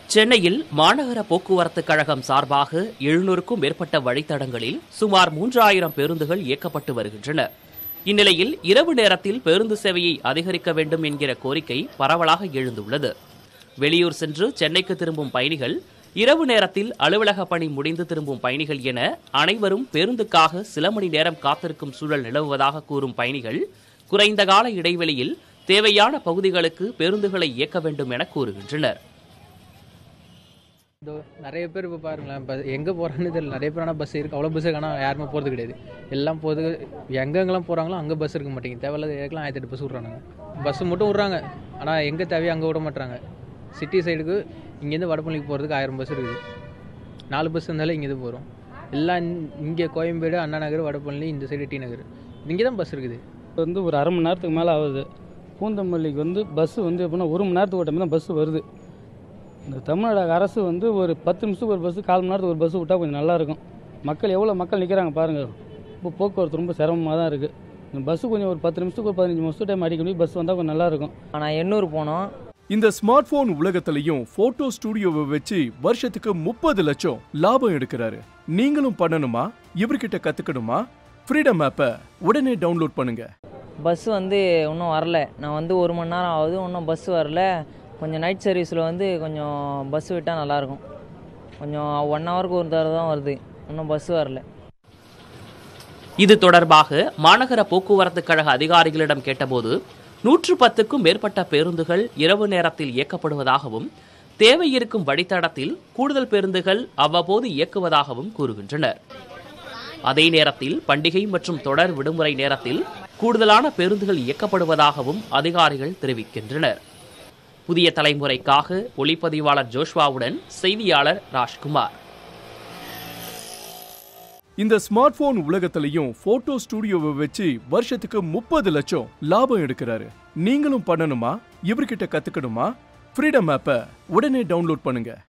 சென்னையில் மாநகர போக்குவரத்து கழகம் சார்பாக எழுநூறுக்கும் மேற்பட்ட வழித்தடங்களில் சுமார் மூன்றாயிரம் பேருந்துகள் இயக்கப்பட்டு வருகின்றன இந்நிலையில் இரவு நேரத்தில் பேருந்து சேவையை அதிகரிக்க வேண்டும் என்கிற கோரிக்கை பரவலாக எழுந்துள்ளது வெளியூர் சென்று சென்னைக்கு திரும்பும் பயணிகள் இரவு நேரத்தில் அலுவலக பணி முடிந்து திரும்பும் பயணிகள் என அனைவரும் பேருந்துக்காக சில மணி நேரம் காத்திருக்கும் சூழல் நிலவுவதாக கூறும் பயணிகள் குறைந்த கால இடைவெளியில் தேவையான பகுதிகளுக்கு பேருந்துகளை இயக்க வேண்டும் என கூறுகின்றனர் இதோ நிறைய பேர் இப்போ பாருங்களேன் இப்போ எங்கே போகிறான்னு தெரியல நிறைய பேர் ஆனால் பஸ் இருக்குது அவ்வளோ பஸ் ஆனால் யாருமே போகிறது கிடையாது எல்லாம் போகிறது எங்கெங்கெல்லாம் போகிறாங்களோ அங்கே பஸ் இருக்க மாட்டேங்குது தேவையில்லாத ஏற்கலாம் ஆயிரத்தி எட்டு பஸ் விட்றாங்க பஸ் மட்டும் விட்றாங்க ஆனால் எங்கே தேவையோ அங்கே விட மாட்றாங்க சிட்டி சைடுக்கு இங்கேருந்து வடபழனிக்கு போகிறதுக்கு ஆயிரம் பஸ் இருக்குது நாலு பஸ் இருந்தாலும் இங்கேருந்து போகிறோம் எல்லாம் இங்கே கோயம்பேடு அண்ணா நகர் வடபழனி இந்த சைடு டி நகர் இங்கே தான் பஸ் இருக்குது வந்து ஒரு அரை மணி நேரத்துக்கு மேலே ஆகுது பூந்தமல்லிக்கு வந்து பஸ்ஸு வந்து எப்படின்னா ஒரு மணி நேரத்துக்கு ஒரு டைம் தான் பஸ்ஸு வருது இந்த தமிழ்நாடு அரசு வந்து ஒரு பத்து நிமிஷத்துக்கு ஒரு பஸ்ஸு கால் மணி நேரத்துக்கு ஒரு பஸ்ஸு விட்டால் கொஞ்சம் நல்லாயிருக்கும் மக்கள் எவ்வளோ மக்கள் நிற்கிறாங்க பாருங்கள் இப்போ போக்குவரத்து ரொம்ப சிரமமாக தான் இருக்குது இந்த பஸ்ஸு கொஞ்சம் ஒரு பத்து நிமிஷத்துக்கு ஒரு பதினஞ்சு நிமிஷம் டைம் அடிக்கடி பஸ் வந்தால் கொஞ்சம் நல்லாயிருக்கும் நான் எண்ணூர் போனோம் இந்த ஸ்மார்ட் போன் உலகத்திலையும் போட்டோ ஸ்டுடியோவை வச்சு வருஷத்துக்கு முப்பது லட்சம் லாபம் எடுக்கிறாரு நீங்களும் பண்ணணுமா இவர்கிட்ட கத்துக்கணுமா ஃப்ரீடம் ஆப்பை உடனே டவுன்லோட் பண்ணுங்க பஸ் வந்து இன்னும் வரல நான் வந்து ஒரு மணி நேரம் ஆகுது இன்னும் பஸ் வரல கொஞ்சம் நைட் சர்வீஸில் வந்து கொஞ்சம் பஸ் விட்டால் நல்லாயிருக்கும் கொஞ்சம் ஒன் ஹவருக்கு ஒரு தடவை தான் வருது இன்னும் பஸ் வரல இது தொடர்பாக மாநகர போக்குவரத்து கழக அதிகாரிகளிடம் கேட்டபோது நூற்று பத்துக்கும் மேற்பட்ட பேருந்துகள் இரவு நேரத்தில் இயக்கப்படுவதாகவும் தேவை இருக்கும் வழித்தடத்தில் கூடுதல் பேருந்துகள் அவ்வப்போது இயக்குவதாகவும் கூறுகின்றனர் அதே நேரத்தில் பண்டிகை மற்றும் தொடர் விடுமுறை நேரத்தில் கூடுதலான பேருந்துகள் இயக்கப்படுவதாகவும் அதிகாரிகள் தெரிவிக்கின்றனர் புதிய தலைமுறைக்காக ஒளிப்பதிவாளர் ஜோஷ்வாவுடன் செய்தியாளர் ராஜ்குமார் இந்த ஸ்மார்ட் போன் உலகத்திலையும் போட்டோ ஸ்டுடியோவை வச்சு வருஷத்துக்கு முப்பது லட்சம் லாபம் எடுக்கிறாரு நீங்களும் பண்ணணுமா இவர்கிட்ட கத்துக்கணுமா ஃப்ரீடம் ஆப்பை உடனே டவுன்லோட் பண்ணுங்க